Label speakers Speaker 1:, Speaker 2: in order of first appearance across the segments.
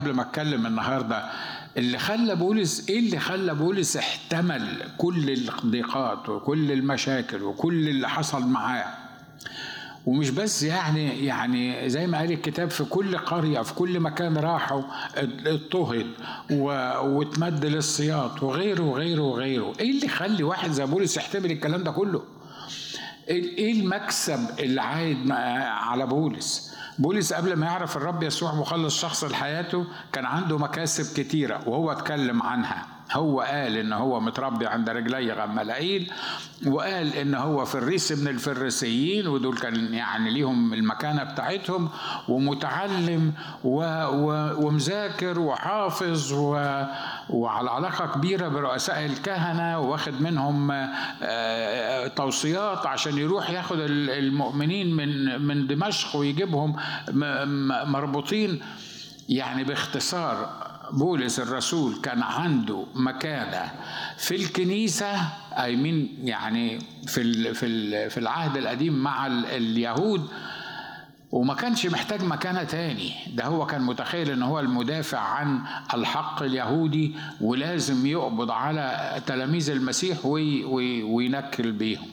Speaker 1: قبل ما اتكلم النهارده اللي خلى بولس ايه اللي خلى بولس احتمل كل الضيقات وكل المشاكل وكل اللي حصل معاه ومش بس يعني يعني زي ما قال الكتاب في كل قرية في كل مكان راحوا اضطهد واتمد للسياط وغيره وغيره وغيره ايه اللي يخلي واحد زي بولس يحتمل الكلام ده كله ايه المكسب اللي عايد على بولس بولس قبل ما يعرف الرب يسوع مخلص شخص لحياته كان عنده مكاسب كتيرة وهو اتكلم عنها هو قال ان هو متربي عند رجلي غملائيل وقال ان هو فريس من الفريسيين ودول كان يعني ليهم المكانه بتاعتهم ومتعلم و و ومذاكر وحافظ و وعلى علاقه كبيره برؤساء الكهنه واخد منهم توصيات عشان يروح ياخد المؤمنين من من دمشق ويجيبهم مربوطين يعني باختصار بولس الرسول كان عنده مكانه في الكنيسه اي مين يعني في في في العهد القديم مع اليهود وما كانش محتاج مكانة تاني ده هو كان متخيل ان هو المدافع عن الحق اليهودي ولازم يقبض على تلاميذ المسيح وي وي وينكل بيهم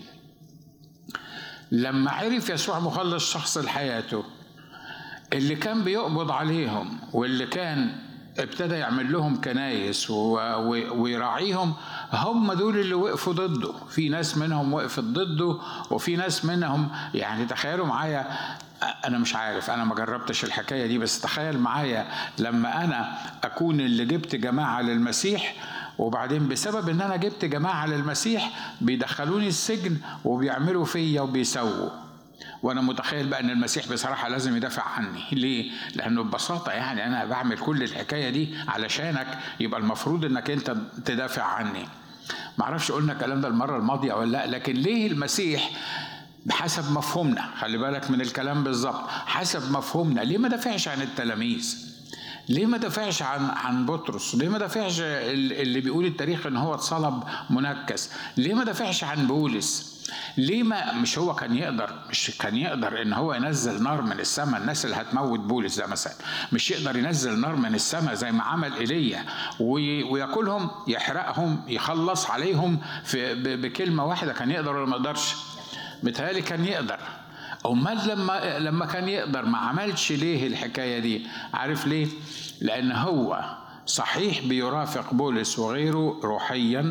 Speaker 1: لما عرف يسوع مخلص شخص لحياته اللي كان بيقبض عليهم واللي كان ابتدى يعمل لهم كنايس ويراعيهم هم دول اللي وقفوا ضده في ناس منهم وقفت ضده وفي ناس منهم يعني تخيلوا معايا انا مش عارف انا ما جربتش الحكايه دي بس تخيل معايا لما انا اكون اللي جبت جماعه للمسيح وبعدين بسبب ان انا جبت جماعه للمسيح بيدخلوني السجن وبيعملوا فيا وبيسووا وانا متخيل بقى ان المسيح بصراحه لازم يدافع عني ليه لانه ببساطه يعني انا بعمل كل الحكايه دي علشانك يبقى المفروض انك انت تدافع عني معرفش قلنا الكلام ده المره الماضيه ولا لا لكن ليه المسيح بحسب مفهومنا خلي بالك من الكلام بالظبط حسب مفهومنا ليه ما دافعش عن التلاميذ ليه ما دافعش عن عن بطرس؟ ليه ما دافعش اللي بيقول التاريخ ان هو اتصلب منكس؟ ليه ما دافعش عن بولس؟ ليه ما مش هو كان يقدر مش كان يقدر ان هو ينزل نار من السماء الناس اللي هتموت بولس ده مثلا مش يقدر ينزل نار من السماء زي ما عمل ايليا وياكلهم يحرقهم يخلص عليهم في بكلمه واحده كان يقدر ولا ما يقدرش؟ متهيألي كان يقدر امال لما لما كان يقدر ما عملش ليه الحكايه دي عارف ليه لان هو صحيح بيرافق بولس وغيره روحيا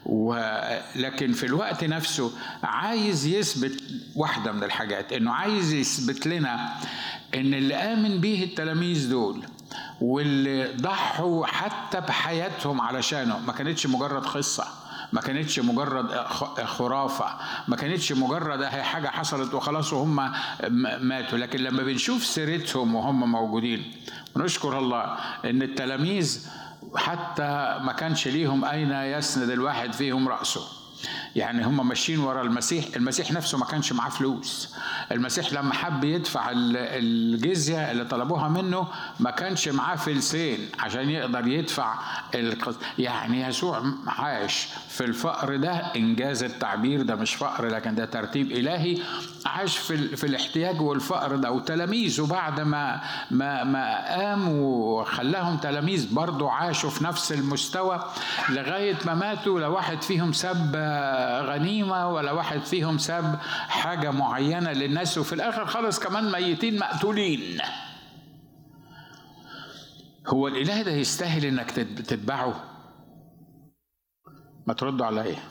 Speaker 1: ولكن في الوقت نفسه عايز يثبت واحدة من الحاجات انه عايز يثبت لنا ان اللي آمن بيه التلاميذ دول واللي ضحوا حتى بحياتهم علشانه ما كانتش مجرد قصه ما كانتش مجرد خرافة ما كانتش مجرد هي حاجة حصلت وخلاص وهم ماتوا لكن لما بنشوف سيرتهم وهم موجودين ونشكر الله ان التلاميذ حتى ما كانش ليهم أين يسند الواحد فيهم رأسه يعني هم ماشيين ورا المسيح المسيح نفسه ما كانش معاه فلوس المسيح لما حب يدفع الجزية اللي طلبوها منه ما كانش معاه فلسين عشان يقدر يدفع القص... يعني يسوع عاش في الفقر ده إنجاز التعبير ده مش فقر لكن ده ترتيب إلهي عاش في, ال... في الاحتياج والفقر ده وتلاميذه بعد ما ما ما قام وخلاهم تلاميذ برضه عاشوا في نفس المستوى لغاية ما ماتوا لا واحد فيهم سب غنيمه ولا واحد فيهم ساب حاجه معينه للناس وفي الاخر خلص كمان ميتين مقتولين هو الاله ده يستاهل انك تتبعه ما تردوا على ايه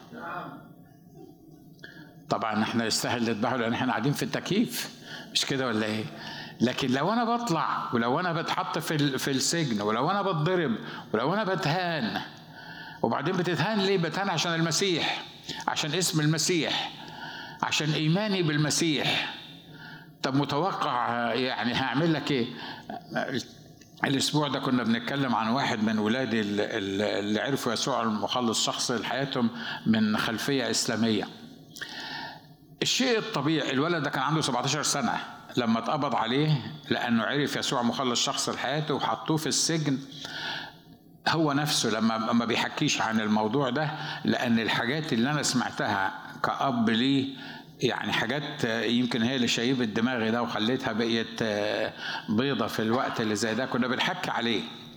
Speaker 1: طبعا احنا يستاهل نتبعه لان احنا قاعدين في التكييف مش كده ولا ايه لكن لو انا بطلع ولو انا بتحط في في السجن ولو انا بتضرب ولو انا بتهان وبعدين بتتهان ليه بتهان عشان المسيح عشان اسم المسيح عشان ايماني بالمسيح طب متوقع يعني هعمل لك ايه الاسبوع ده كنا بنتكلم عن واحد من ولادي اللي عرفوا يسوع المخلص شخصي لحياتهم من خلفيه اسلاميه الشيء الطبيعي الولد ده كان عنده 17 سنه لما اتقبض عليه لانه عرف يسوع مخلص شخص لحياته وحطوه في السجن هو نفسه لما ما بيحكيش عن الموضوع ده لان الحاجات اللي انا سمعتها كأب ليه يعني حاجات يمكن هي اللي شيبت دماغي ده وخليتها بقيت بيضة في الوقت اللي زي ده كنا بنحكي عليه